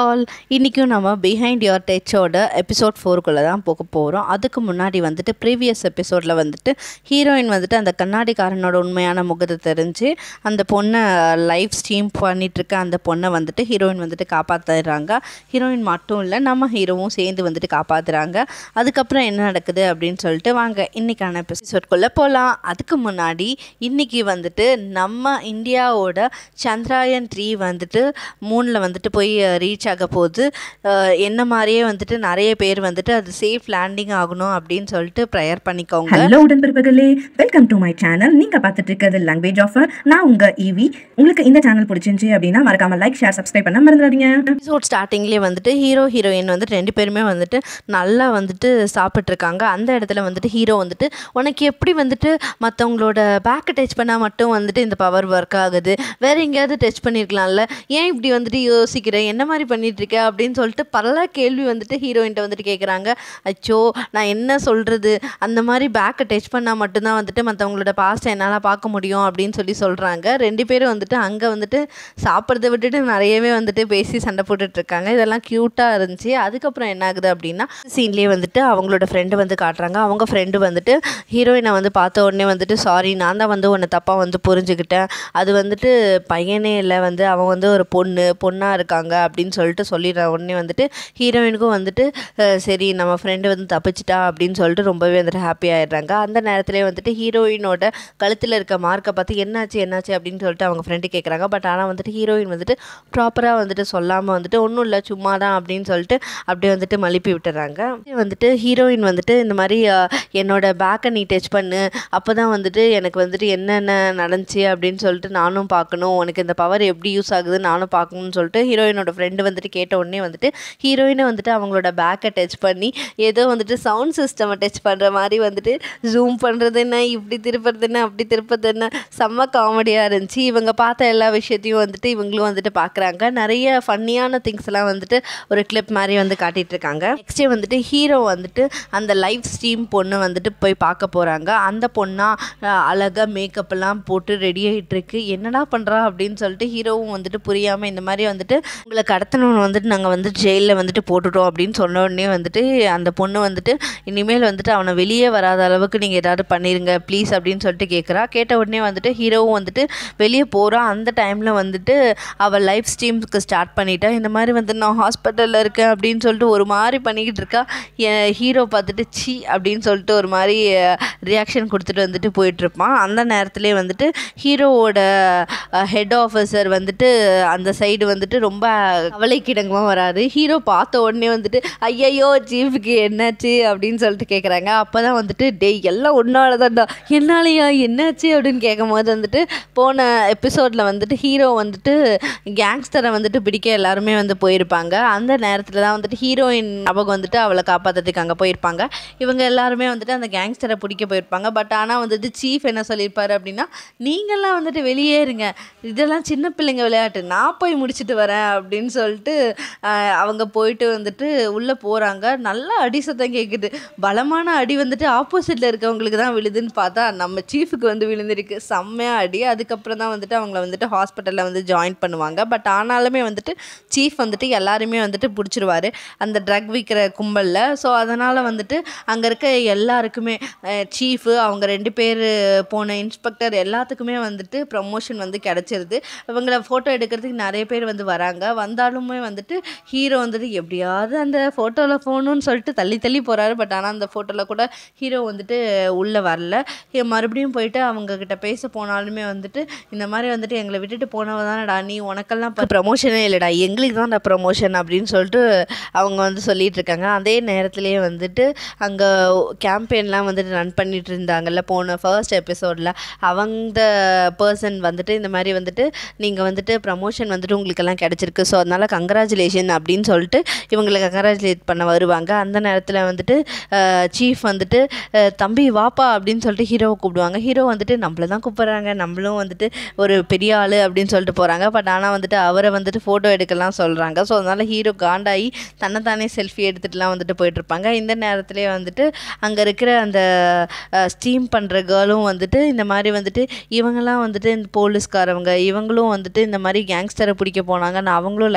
all இன்றைக்கும் நம்ம behind your டச்சோட எபிசோட் ஃபோருக்குள்ளே தான் போக போகிறோம் அதுக்கு முன்னாடி வந்துட்டு ப்ரீவியஸ் எபிசோடில் வந்துட்டு ஹீரோயின் வந்துட்டு அந்த கண்ணாடிக்காரனோட உண்மையான முகத்தை தெரிஞ்சு அந்த பொண்ணை லைவ் ஸ்ட்ரீம் பண்ணிகிட்ருக்க அந்த பொண்ணை வந்துட்டு ஹீரோயின் வந்துட்டு காப்பாற்றுறாங்க ஹீரோயின் மட்டும் இல்லை நம்ம ஹீரோவும் சேர்ந்து வந்துட்டு காப்பாற்றுறாங்க அதுக்கப்புறம் என்ன நடக்குது அப்படின்னு சொல்லிட்டு வாங்க இன்றைக்கான எபிசோட்குள்ளே போகலாம் அதுக்கு முன்னாடி இன்றைக்கி வந்துட்டு நம்ம இந்தியாவோட சந்திராயன் த்ரீ வந்துட்டு மூணில் வந்துட்டு போய் ரீச் ஆக போகுது அஹ் என்ன மாதிரியே வந்துட்டு நிறைய பேர் வந்துட்டு அது சேஃப் லேண்டிங் ஆகணும் அப்படின்னு சொல்லிட்டு ப்ரேயர் பண்ணிக்கோங்க ஹலோ உடன்பிறப்புகளே வெல்கம் டு மை சேனல் நீங்க பார்த்துட்டு இருக்கிறது லாங்குவேஜ் ஆஃபர் நான் உங்க ஈவி உங்களுக்கு இந்த சேனல் பிடிச்சிருந்துச்சு அப்படின்னா மறக்காம லைக் ஷேர் சப்ஸ்கிரைப் பண்ண மறந்துடாதீங்க எபிசோட் ஸ்டார்டிங்லேயே வந்துட்டு ஹீரோ ஹீரோயின் வந்துட்டு ரெண்டு பேருமே வந்துட்டு நல்லா வந்துட்டு சாப்பிட்ருக்காங்க அந்த இடத்துல வந்துட்டு ஹீரோ வந்துட்டு உனக்கு எப்படி வந்துட்டு மற்றவங்களோட பேக்கை டச் பண்ணால் மட்டும் வந்துட்டு இந்த பவர் ஒர்க் ஆகுது வேற எங்கேயாவது டச் பண்ணியிருக்கலாம்ல ஏன் இப்படி வந்துட்டு யோசிக்கிற என்ன மாதிரி பண்ணிட்டு இருக்க அப்படின்னு சொல்லிட்டு பல கேள்வி வந்துட்டு ஹீரோயின்ட்ட வந்துட்டு கேட்குறாங்க அச்சோ நான் என்ன சொல்கிறது அந்த மாதிரி பேக்கை டச் பண்ணால் மட்டும்தான் வந்துட்டு மற்றவங்களோட பாஸ்ட்டை என்னால் பார்க்க முடியும் அப்படின்னு சொல்லி சொல்கிறாங்க ரெண்டு பேரும் வந்துட்டு அங்கே வந்துட்டு சாப்பிட்றத விட்டுட்டு நிறையவே வந்துட்டு பேசி சண்டை போட்டுட்டு இருக்காங்க இதெல்லாம் க்யூட்டாக இருந்துச்சு அதுக்கப்புறம் என்ன ஆகுது அப்படின்னா சீன்லேயே வந்துட்டு அவங்களோட ஃப்ரெண்டு வந்து காட்டுறாங்க அவங்க ஃப்ரெண்டு வந்துட்டு ஹீரோயினை வந்து பார்த்த உடனே வந்துட்டு சாரி நான் தான் வந்து உன்னை தப்பாக வந்து புரிஞ்சுக்கிட்டேன் அது வந்துட்டு பையனே இல்லை வந்து அவன் வந்து ஒரு பொண்ணு பொண்ணாக இருக்காங்க அப்படின்னு சொல்லிட்டு சொல்லிடுற உடனே வந்துட்டு ஹீரோயினுக்கும் வந்துட்டு அஹ், சரி நம்ம ஃப்ரெண்டு வந்து தப்பிச்சிட்டா அப்படின்னு சொல்லிட்டு ரொம்பவே வந்துட்டு ஹாப்பி ஆயிடுறாங்க அந்த நேரத்துலேயே வந்துட்டு ஹீரோயினோட கழுத்தில் இருக்க மார்க்கை பார்த்து என்னாச்சு என்னாச்சு அப்படின்னு சொல்லிட்டு அவங்க ஃப்ரெண்டு கேட்குறாங்க பட் ஆனால் வந்துட்டு ஹீரோயின் வந்துட்டு ப்ராப்பராக வந்துட்டு சொல்லாமல் வந்துட்டு ஒன்றும் இல்லை சும்மா தான் அப்படின்னு சொல்லிட்டு அப்படியே வந்துட்டு மழுப்பி விட்டுறாங்க இது வந்துட்டு ஹீரோயின் வந்துட்டு இந்த மாதிரி அஹ், என்னோட பேக்கை நீ டச் பண்ணு அப்போ தான் வந்துட்டு எனக்கு வந்துட்டு என்னென்ன நடந்துச்சு அப்படின்னு சொல்லிட்டு நானும் பார்க்கணும் உனக்கு இந்த பவர் எப்படி யூஸ் ஆகுது நானும் பார்க்கணும்னு சொல்லிட்டு ஹீரோயினோட ஃப்ரெண்டு வந்துட்டு கேட்ட உடனே வந்துட்டு ஹீரோயினை வந்துட்டு அவங்களோட பேக்கை டச் பண்ணி ஏதோ வந்துட்டு சவுண்ட் சிஸ்டமை டச் பண்ணுற மாதிரி வந்துட்டு ஜூம் பண்ணுறது என்ன இப்படி திருப்புறது என்ன அப்படி திருப்பது என்ன செம்ம காமெடியாக இருந்துச்சு இவங்க பார்த்த எல்லா விஷயத்தையும் வந்துட்டு இவங்களும் வந்துட்டு பார்க்குறாங்க நிறைய ஃபன்னியான திங்ஸ் எல்லாம் வந்துட்டு ஒரு கிளிப் மாதிரி வந்து காட்டிட்டு இருக்காங்க நெக்ஸ்டே வந்துட்டு ஹீரோ வந்துட்டு அந்த லைவ் ஸ்ட்ரீம் பொண்ணு வந்துட்டு போய் பார்க்க போகிறாங்க அந்த பொண்ணா அஹ், அழகா மேக்கப் எல்லாம் போட்டு ரெடி ஆகிட்டு இருக்கு என்னடா பண்ணுறா அப்படின்னு சொல்லிட்டு ஹீரோவும் வந்துட்டு புரியாமல் இந்த மாதிரி வந்துட்டு உங்களை கடத்தணும்னு வந்துட்டு நாங்கள் வந்து ஜெயிலில் வந்துட்டு போட்டுட்டோம் அப்படின்னு சொன்ன உடனே வந்துட்டு அந்த பொண்ணு வந்துட்டு இனிமேல் வந்துட்டு அவனை வெளியே வராத அளவுக்கு நீங்கள் ஏதாவது பண்ணிடுங்க ப்ளீஸ் அப்படின்னு சொல்லிட்டு கேட்குறா கேட்ட உடனே வந்துட்டு ஹீரோவும் வந்துட்டு வெளியே போகிறா அந்த டைமில் வந்துட்டு அவள் லைஃப் ஸ்ட்ரீம்க்கு ஸ்டார்ட் பண்ணிட்டா இந்த மாதிரி வந்து நான் ஹாஸ்பிட்டலில் இருக்கேன் அப்படின்னு சொல்லிட்டு ஒரு மாதிரி பண்ணிக்கிட்டு இருக்கா என் ஹீரோ பார்த்துட்டு சி அப்படின்னு சொல்லிட்டு ஒரு மாதிரி ரியாக்ஷன் கொடுத்துட்டு வந்துட்டு போயிட்டுருப்பான் அந்த நேரத்துலேயே வந்துட்டு ஹீரோவோட ஹெட் ஆஃபீஸர் வந்துட்டு அந்த சைடு வந்துட்டு ரொம்ப கவலைக்கிடங்கமாக வராரு ஹீரோ பார்த்த உடனே வந்துட்டு ஐயையோ சீஃபுக்கு என்னாச்சு அப்படின்னு சொல்லிட்டு கேட்குறாங்க அப்போ தான் வந்துட்டு டேய் எல்லாம் ஒன்றால தான்டா என்னாலையா என்னாச்சு அப்படின்னு கேட்கும் போது வந்துட்டு போன எபிசோடில் வந்துட்டு ஹீரோ வந்துட்டு கேங்ஸ்டரை வந்துட்டு பிடிக்க எல்லாருமே வந்து போயிருப்பாங்க அந்த நேரத்தில் தான் வந்துட்டு ஹீரோயின் ஞாபகம் வந்துட்டு அவளை காப்பாற்றுறதுக்கு அங்கே போயிருப்பாங்க இவங்க எல்லாருமே வந்துட்டு அந்த கேங்ஸ்டரை பிடிக்க போயிருப்பாங்க பட் ஆனால் வந்துட்டு சீஃப் என்ன சொல்லியிருப்பாரு அப்படின்னா நீங்கள்லாம் வந்துட்டு வெளியே இருங்க இதெல்லாம் சின்ன பிள்ளைங்க விளையாட்டு நான் போய் முடிச்சுட்டு வரேன் அப்படின்னு சொல்லிட்டு ஆஹ், அவங்க போயிட்டு வந்துட்டு உள்ளே போகிறாங்க நல்லா அடி சத்தம் கேட்குது பலமான அடி வந்துட்டு ஆப்போசிட்டில் இருக்கவங்களுக்கு தான் விழுதுன்னு பார்த்தா நம்ம சீஃபுக்கு வந்து விழுந்திருக்கு செம்மையாக அடி அதுக்கப்புறம் தான் வந்துட்டு அவங்கள வந்துட்டு ஹாஸ்பிட்டலில் வந்து ஜாயின் பண்ணுவாங்க பட் ஆனாலுமே வந்துட்டு சீஃப் வந்துட்டு எல்லாருமே வந்துட்டு பிடிச்சிருவாரு அந்த ட்ரக் விற்கிற கும்பலில் ஸோ அதனால் வந்துட்டு அங்கே இருக்க எல்லாருக்குமே சீஃபு அவங்க ரெண்டு பேர் போன இன்ஸ்பெக்டர் எல்லாத்துக்குமே வந்துட்டு ப்ரமோஷன் வந்து கிடச்சிருது இவங்கள ஃபோட்டோ எடுக்கிறதுக்கு நிறைய பேர் வந்து வராங்க வந்தாலுமே வந்துட்டு ஹீரோ வந்துட்டு எப்படியாவது அந்த ஃபோட்டோவில் போகணும்னு சொல்லிட்டு தள்ளி தள்ளி போகிறாரு பட் ஆனால் அந்த ஃபோட்டோவில் கூட ஹீரோ வந்துட்டு உள்ளே வரல இ- மறுபடியும் போயிட்டு அவங்க கிட்ட பேச போனாலுமே வந்துட்டு இந்த மாதிரி வந்துட்டு எங்களை விட்டுட்டு போனவ தானடா நீ உனக்கெல்லாம் ப்ரமோஷனே இல்லைடா எங்களுக்கு தான்டா ப்ரமோஷன் அப்படின்னு சொல்லிட்டு அவங்க வந்து சொல்லிட்டு இருக்காங்க அதே நேரத்துலேயே வந்துட்டு அங்கே கேம்பெயின்லாம் வந்துட்டு ரன் பண்ணிட்டு இருந்தாங்கல்ல போன ஃபர்ஸ்ட் எபிசோடில் அவங்க பர்சன் வந்துட்டு இந்த மாதிரி வந்துட்டு நீங்கள் வந்துட்டு ப்ரமோஷன் வந்துட்டு உங்களுக்கெல்லாம் கிடச்சிருக்கு ஸோ அதனால் கங்க்ராச்சுலேஷன் அப்படின்னு சொல்லிட்டு இவங்களை கங்க்ராச்சுலேட் பண்ண வருவாங்க அந்த நேரத்தில் வந்துட்டு சீஃப் வந்துட்டு அஹ், தம்பி வாப்பா அப்படின்னு சொல்லிட்டு ஹீரோவை கூப்பிடுவாங்க ஹீரோ வந்துட்டு நம்மள தான் கூப்பிட்றாங்க நம்மளும் வந்துட்டு ஒரு பெரிய ஆள் அப்படின்னு சொல்லிட்டு போகிறாங்க பட் ஆனால் வந்துட்டு அவரை வந்துட்டு ஃபோட்டோ எடுக்கலாம் சொல்கிறாங்க ஸோ அதனால் ஹீரோ காண்டாகி தன்னைத்தானே செல்ஃபி எடுத்துகிட்டுலாம் வந்துட்டு போயிட்டுருப்பாங்க இந்த நேரத்துலேயே வந்துட்டு அங்கே இருக்கிற அந்த ஸ்டீம் பண்ணுற கேர்ளும் வந்துட்டு இந்த மாதிரி வந்துட்டு இவங்கெல்லாம் வந்துட்டு இந்த போலீஸ்காரவங்க இவங்களும் வந்துட்டு இந்த மாதிரி கேங்ஸ்டரை பிடிக்க போனாங்க நான் அவங்களும் லைவ் ஸ்ட்ரீம்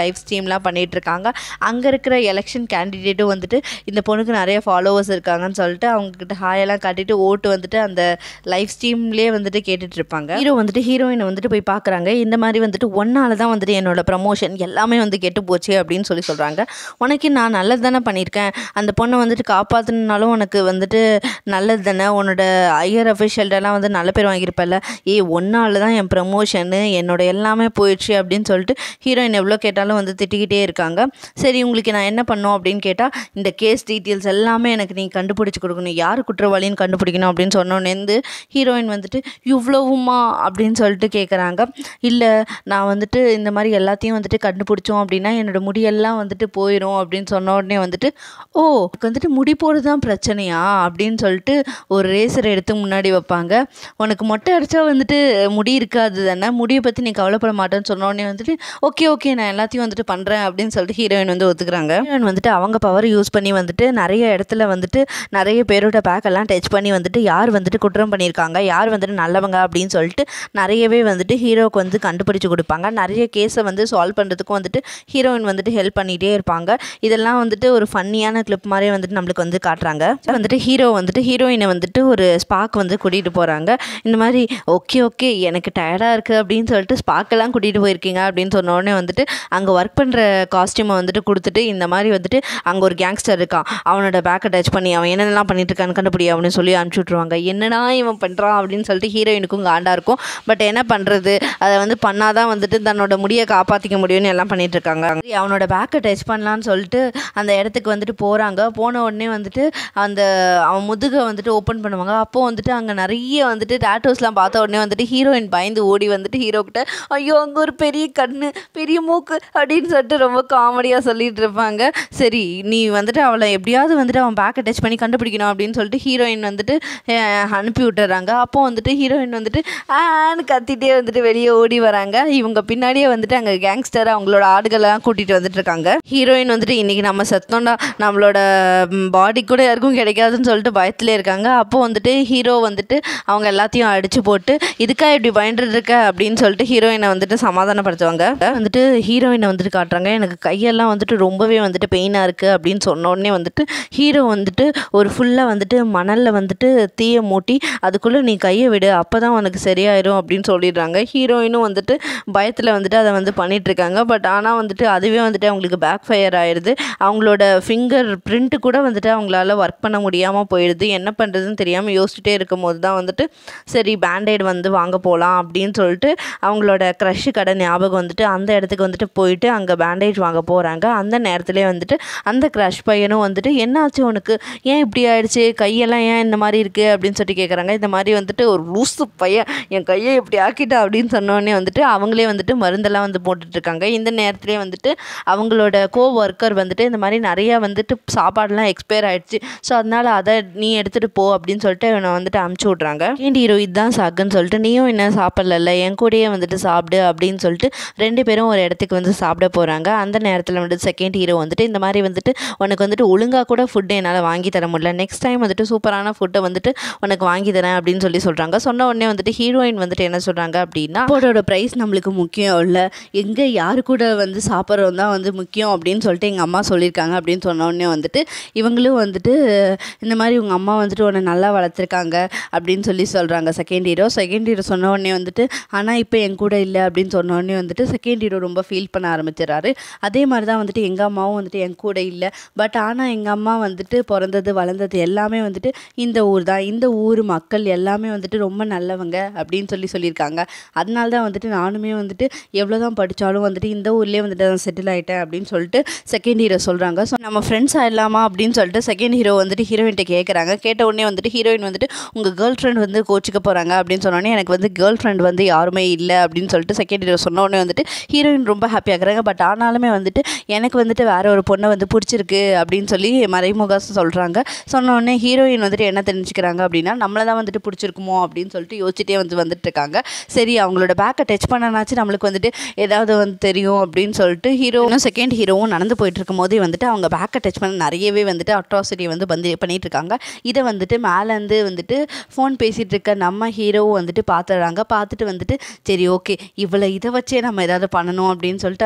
ஸ்ட்ரீம்லாம் பண்ணிகிட்டு இருக்காங்க அங்கே இருக்கிற எலெக்ஷன் கேண்டிடேட்டும் வந்துட்டு இந்த பொண்ணுக்கு நிறைய ஃபாலோவர்ஸ் இருக்காங்கன்னு சொல்லிட்டு அவங்கக்கிட்ட ஹாயெல்லாம் காட்டிட்டு ஓட்டு வந்துட்டு அந்த லைவ் ஸ்ட்ரீம்லேயே வந்துட்டு கேட்டுட்டு இருப்பாங்க ஹீரோ வந்துட்டு ஹீரோயினை வந்துட்டு போய் பார்க்குறாங்க இந்த மாதிரி வந்துட்டு ஒன்னால தான் வந்துட்டு என்னோட ப்ரமோஷன் எல்லாமே வந்து கெட்டு போச்சு அப்படின்னு சொல்லி சொல்கிறாங்க உனக்கு நான் நல்லது தானே பண்ணியிருக்கேன் அந்த பொண்ணை வந்துட்டு காப்பாற்றினாலும் உனக்கு வந்துட்டு நல்லது தானே உன்னோட ஐயர் அஃபிஷியல்டெல்லாம் வந்து நல்ல பேர் வாங்கியிருப்பல்ல ஏய் ஒன்னால தான் என் ப்ரமோஷனு என்னோட எல்லாமே போயிடுச்சு அப்படின்னு சொல்லிட்டு ஹீரோயின் எவ்வளோ கேட்டாலும் வந்து திட்டிக்கிட்டே இருக்காங்க சரி உங்களுக்கு நான் என்ன பண்ணோம் அப்படின்னு கேட்டால் இந்த கேஸ் டீட்டெயில்ஸ் எல்லாமே எனக்கு நீ கண்டுபிடிச்சி கொடுக்கணும் யார் குற்றவாளின்னு கண்டுபிடிக்கணும் அப்படின்னு சொன்னோன்னேருந்து ஹீரோயின் வந்துட்டு இவ்வளவுமா அப்படின்னு சொல்லிட்டு கேட்குறாங்க இல்லை நான் வந்துட்டு இந்த மாதிரி எல்லாத்தையும் வந்துட்டு கண்டுபிடிச்சோம் அப்படின்னா என்னோட முடியெல்லாம் வந்துட்டு போயிடும் அப்படின்னு சொன்ன உடனே வந்துட்டு ஓ உனக்கு வந்துட்டு முடி போடுறது தான் பிரச்சனையா அப்படின்னு சொல்லிட்டு ஒரு ரேசர் எடுத்து முன்னாடி வைப்பாங்க உனக்கு மொட்டை அடிச்சா வந்துட்டு முடி இருக்காது தானே முடியை பற்றி நீ கவலைப்பட மாட்டேன்னு சொன்ன உடனே வந்துட்டு ஓகே ஓகே நான் எல்லாத்தையும் வந்துட்டு பண்ணுறேன் அப்படின்னு சொல்லிட்டு ஹீரோயின் வந்து ஒத்துக்கிறாங்க ஹீரோயின் வந்துட்டு அவங்க பவர் யூஸ் பண்ணி வந்துட்டு நிறைய இடத்துல வந்துட்டு நிறைய பேரோட பேக் எல்லாம் டச் பண்ணி வந்துட்டு யார் வந்துட்டு குற்றம் பண்ணியிருக்காங்க யார் வந்துட்டு நல்லவங்க அப்படின்னு சொல்லிட்டு நிறையவே வந்துட்டு ஹீரோவுக்கு வந்து கண்டுபிடிச்சு கொடுப்பாங்க நிறைய கேஸை வந்து சால்வ் பண்ணுறதுக்கும் வந்துட்டு ஹீரோயின் வந்துட்டு ஹெல்ப் பண்ணிகிட்டே இருப்பாங்க இதெல்லாம் வந்துட்டு ஒரு ஃபன்னியான கிளிப் மாதிரியே வந்துட்டு நம்மளுக்கு வந்து காட்டுறாங்க வந்துட்டு ஹீரோ வந்துட்டு ஹீரோயினை வந்துட்டு ஒரு ஸ்பாக் வந்து கூட்டிகிட்டு போகிறாங்க இந்த மாதிரி ஓகே ஓகே எனக்கு டயர்டாக இருக்குது அப்படின்னு சொல்லிட்டு ஸ்பாக்கெல்லாம் கூட்டிகிட்டு போயிருக்கீங்க அப்படின்னு சொன்ன உடனே வந்துட்டு அங்கே ஒர்க் பண்ணுற காஸ்டியூமை வந்துட்டு கொடுத்துட்டு இந்த மாதிரி வந்துட்டு அங்கே ஒரு கேங்ஸ்டர் இருக்கான் அவனோட பேக்கை டச் பண்ணி அவன் என்னென்னலாம் பண்ணிட்டு இருக்கான்னு கண்டுபிடி அப்படின்னு சொல்லி அனுப்பிச்சி விட்ருவாங்க என்னடா இவன் பண்ணுறான் அப்படின்னு சொல்லிட்டு ஹீரோயினுக்கும் காண்டாக இருக்கும் பட் என்ன பண்ணுறது அதை வந்து பண்ணாதான் வந்துட்டு தன்னோட முடியை காப்பாற்றிக்க முடியும்னு எல்லாம் பண்ணிட்டு இருக்காங்க சரி, அவனோட பேக்கை டச் பண்ணலான்னு சொல்லிட்டு அந்த இடத்துக்கு வந்துட்டு போகிறாங்க போன உடனே வந்துட்டு அந்த அவன் முதுகை வந்துட்டு ஓப்பன் பண்ணுவாங்க அப்போ வந்துட்டு அங்கே நிறைய வந்துட்டு டேட்டோஸ்லாம் பார்த்த உடனே வந்துட்டு ஹீரோயின் பயந்து ஓடி வந்துட்டு ஹீரோ கிட்ட ஐயோ அங்கே ஒரு பெரிய கண்ணு பெரிய மூக்கு அப்படின்னு சொல்லிட்டு ரொம்ப காமெடியாக சொல்லிட்டு இருப்பாங்க சரி நீ வந்துட்டு அவளை எப்படியாவது வந்துட்டு அவன் பேக்கை டச் பண்ணி கண்டுபிடிக்கணும் அப்படின்னு சொல்லிட்டு ஹீரோயின் வந்துட்டு அஹ், அனுப்பி விட்டுறாங்க அப்போ வந்துட்டு ஹீரோயின் வந்துட்டு ஆன்னு கத்திட்டே வந்துட்டு வெளியே ஓடி வராங்க இவங்க பின்னாடியே வந்துட்டு அங்கே கேங்ஸ்டர் அவங்களோட ஆடுகளெல்லாம் கூட்டிகிட்டு வந்துட்டு இருக்காங்க ஹீரோயின் வந்துட்டு இன்னைக்கு நம்ம செத்தோம்டா நம்மளோட பாடி கூட யாருக்கும் கிடைக்காதுன்னு சொல்லிட்டு பயத்திலே இருக்காங்க அப்போ வந்துட்டு ஹீரோ வந்துட்டு அவங்க எல்லாத்தையும் அடிச்சு போட்டு இதுக்கா இப்படி பயந்துட்டு இருக்க அப்படின்னு சொல்லிட்டு ஹீரோயினை வந்துட்டு சமாதானப்படுத்துவாங்க வந்துட்டு ஹீரோயினை வந்துட்டு காட்டுறாங்க எனக்கு கையெல்லாம் வந்துட்டு ரொம்பவே வந்துட்டு பெயினாக இருக்குது அப்படின்னு சொன்ன உடனே வந்துட்டு ஹீரோ வந்துட்டு ஒரு ஃபுல்லாக வந்துட்டு மணலில் வந்துட்டு தீயை மூட்டி அதுக்குள்ளே நீ கையை விடு அப்போ தான் உனக்கு சரியாயிரும் அப்படின்னு சொல்லிடுறாங்க ஹீரோயினும் வந்துட்டு பயத்தில் வந்துட்டு அதை வந்து பண்ணிட்டு இருக்காங்க பட் ஆனால் வந்துட்டு அதுவே வந்துட்டு அவங்களுக்கு பேக் ஃபயர் ஆயிடுது அவங்களோட ஃபிங்கர் பிரிண்ட் கூட வந்துட்டு அவங்களால ஒர்க் பண்ண முடியாமல் போயிடுது என்ன பண்ணுறதுன்னு தெரியாமல் யோசிச்சுட்டே இருக்கும் போது தான் வந்துட்டு சரி பேண்டேட் வந்து வாங்க போகலாம் அப்படின்னு சொல்லிட்டு அவங்களோட க்ரஷ் கடை ஞாபகம் வந்துட்டு அந்த இடத்துக்கு வந்துட்டு போயிட்டு அங்கே பேண்டேஜ் வாங்க போகிறாங்க அந்த நேரத்துலேயே வந்துட்டு அந்த க்ரஷ் பையனும் வந்துட்டு என்னாச்சு உனக்கு ஏன் இப்படி ஆயிடுச்சு கையெல்லாம் ஏன் இந்த மாதிரி இருக்குது அப்படின்னு சொல்லிட்டு கேட்குறாங்க இந்த மாதிரி வந்துட்டு ஒரு லூசு பையன் என் கையை இப்படி ஆக்கிட்டா அப்படின்னு சொன்னோடனே வந்துட்டு அவங்களே வந்துட்டு மருந்தெல்லாம் வந்து போட்டுட்ருக்காங்க இந்த நேரத்துலேயே வந்துட்டு அவங்களோட கோ ஒர்க்கர் வந்துட்டு இந்த மாதிரி நிறையா வந்துட்டு சாப்பாடுலாம் எக்ஸ்பயர் ஆயிடுச்சு ஸோ அதனால் அதை நீ எடுத்துகிட்டு போ அப்படின்னு சொல்லிட்டு இவனை வந்துட்டு அமுச்சு விட்றாங்க ஏன் ஹீரோ இதுதான் சாக்குன்னு சொல்லிட்டு நீயும் என்ன சாப்பிடல என் கூடயே வந்துட்டு சாப்பிடு அப்படின்னு சொல்லிட்டு ரெண்டு பேரும் ஒரு இடத்துக்கு வந்து சாப்பிட போகிறாங்க அந்த நேரத்தில் வந்துட்டு செகண்ட் ஹீரோ வந்துட்டு இந்த மாதிரி வந்துட்டு உனக்கு வந்துட்டு ஒழுங்காக கூட ஃபுட்டு என்னால் வாங்கி தர முடியல நெக்ஸ்ட் டைம் வந்துட்டு சூப்பரான ஃபுட்டை வந்துட்டு உனக்கு வாங்கி தரேன் அப்படின்னு சொல்லி சொல்கிறாங்க சொன்ன உடனே வந்துட்டு ஹீரோயின் வந்துட்டு என்ன சொல்கிறாங்க அப்படின்னா ஃபுட்டோட ப்ரைஸ் நம்மளுக்கு முக்கியம் இல்லை எங்கே யார் கூட வந்து சாப்பிட்றோம் தான் வந்து முக்கியம் அப்படின்னு சொல்லிட்டு எங்கள் அம்மா சொல்லியிருக்காங்க அப்படின்னு சொன்ன உடனே வந்துட்டு இவங்களும் வந்துட்டு இந்த மாதிரி உங்கள் அம்மா வந்துட்டு உன்னை நல்லா வளர்த்துருக்காங்க அப்படின்னு சொல்லி சொல்கிறாங்க செகண்ட் ஹீரோ செகண்ட் ஹீரோ சொன்ன உடனே வந்துட்டு ஆனால் இப்போ என் கூட இல்லை அப்படின்னு சொன்ன உடனே வந்துட்டு செகண்ட் ஹீரோ ரொம்ப ஃபீல் பண்ண ஆரம்பிச்சிடறாரு அதே மாதிரி தான் வந்துட்டு எங்கள் அம்மாவும் வந்துட்டு என் கூட இல்லை பட் ஆனால் எங்கள் அம்மா வந்துட்டு பிறந்தது வளர்ந்தது எல்லாமே வந்துட்டு இந்த ஊர் தான் இந்த ஊர் மக்கள் எல்லாமே வந்துட்டு ரொம்ப நல்லவங்க அப்படின்னு சொல்லி சொல்லியிருக்காங்க அதனால தான் வந்துட்டு நானுமே வந்துட்டு எவ்வளோ தான் படித்தாலும் வந்துட்டு இந்த ஊர்லேயே வந்துட்டு நான் செட்டில் ஆகிட்டேன் அப்படின்னு சொல்லிட்டு செகண்ட் ஹீரோ சொல்கிறாங்க ஸோ நம்ம ஃப்ரெண்ட்ஸ் ஆயிடலாமா அப்படின்னு சொல்லிட்டு செகண்ட் ஹீரோ வந்துட்டு ஹீரோயின்ட்ட கேட்குறாங்க கேட்ட உடனே வந்துட்டு ஹீரோயின் வந்துட்டு உங்கள் கேர்ள் ஃப்ரெண்ட் வந்து கோச்சிக்க போகிறாங்க அப்படின்னு சொன்னோடனே எனக்கு வந்து கேர்ள் ஃப்ரெண்ட் வந்து யாருமே இல்லை அப்படின்னு சொல்லிட்டு செகண்ட் ஹீரோ சொன்ன உடனே வந்துட்டு ஹீரோயின் ரொம்ப ஹாப்பியாகிறாங்க பட் ஆனாலுமே வந்துட்டு எனக்கு வந்துட்டு வேற ஒரு பொண்ணை வந்து பிடிச்சிருக்கு அப்படின்னு சொல்லி மறைமுக சொல்கிறாங்க சொன்ன உடனே ஹீரோயின் வந்துட்டு என்ன தெரிஞ்சுக்கிறாங்க அப்படின்னா நம்மளை தான் வந்துட்டு பிடிச்சிருக்குமோ அப்படின்னு சொல்லிட்டு யோசிச்சுட்டே வந்து வந்துட்டு இருக்காங்க சரி அவங்களோட பேக்கை டச் பண்ணனாச்சு நம்மளுக்கு வந்துட்டு ஏதாவது வந்து தெரியும் அப்படின்னு சொல்லிட்டு ஹீரோவும் செகண்ட் ஹீரோவும் நடந்து போயிட்டு இருக்கும் போதே வந்துட்டு அவங்க பேக்கை டச் பண்ண நிறையவே வந்துட்டு அட்ராசிட்டி வந்து வந்து பண்ணிட்டு இருக்காங்க இதை வந்துட்டு மேலேருந்து வந்துட்டு ஃபோன் பேசிகிட்டு இருக்க நம்ம ஹீரோவும் வந்துட்டு பார்த்துடுறாங்க பார்த்துட்டு வந்துட்டு சரி ஓகே இவ்வளோ இதை வச்சே நம்ம ஏதாவது பண்ணணும் அப்படின்னு சொல்லிட்டு அதை எல்லாத்தையுமே